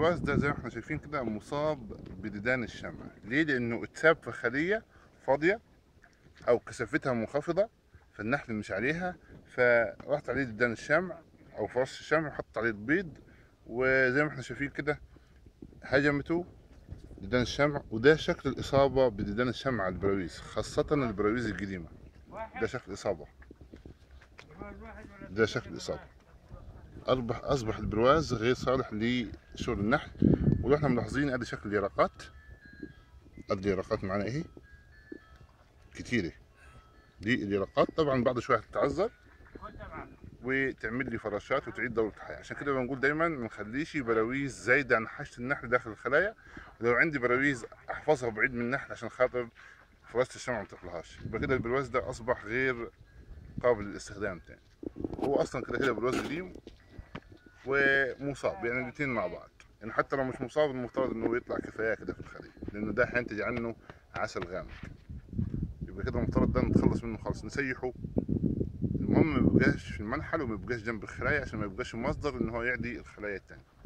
البرواز ده زي ما احنا شايفين كده مصاب بديدان الشمع ليه لانه اتساب في خليه فاضيه او كثافتها منخفضه فالنحل مش عليها فرحت عليه ديدان الشمع او فرش الشمع وحط عليه البيض وزي ما احنا شايفين كده هجمته ديدان الشمع وده شكل الاصابه بديدان الشمع على البراويز خاصه البراويز القديمه ده شكل الاصابه ده شكل الاصابه اصبح اصبح البرواز غير صالح لشغل النحل ولو احنا ملاحظين ادي شكل اليرقات ادي اليرقات معانا اهي كتيره دي اليرقات طبعا بعد شويه هتتعذر وتعمل لي فراشات وتعيد دوره الحياه عشان كده بنقول دايما ما نخليش براويز زايده عن حاجه النحل داخل الخلايا ولو عندي براويز احفظها بعيد من النحل عشان خاطر فراشة الشمع ما تطلعهاش يبقى كده البرواز ده اصبح غير قابل للاستخدام تاني هو اصلا كده كده برواز قديم ومصاب يعني الاثنين مع بعض يعني حتى لو مش مصاب المفترض انه يطلع كفايه كده في الخليه لانه ده هينتج عنه عسل غامق يبقى كده المفترض ده نتخلص منه خالص نسيحه المهم ما يبقاش في المنحل وما يبقاش جنب الخلايا عشان ما يبقاش مصدر ان هو يعدي الخلايا التانية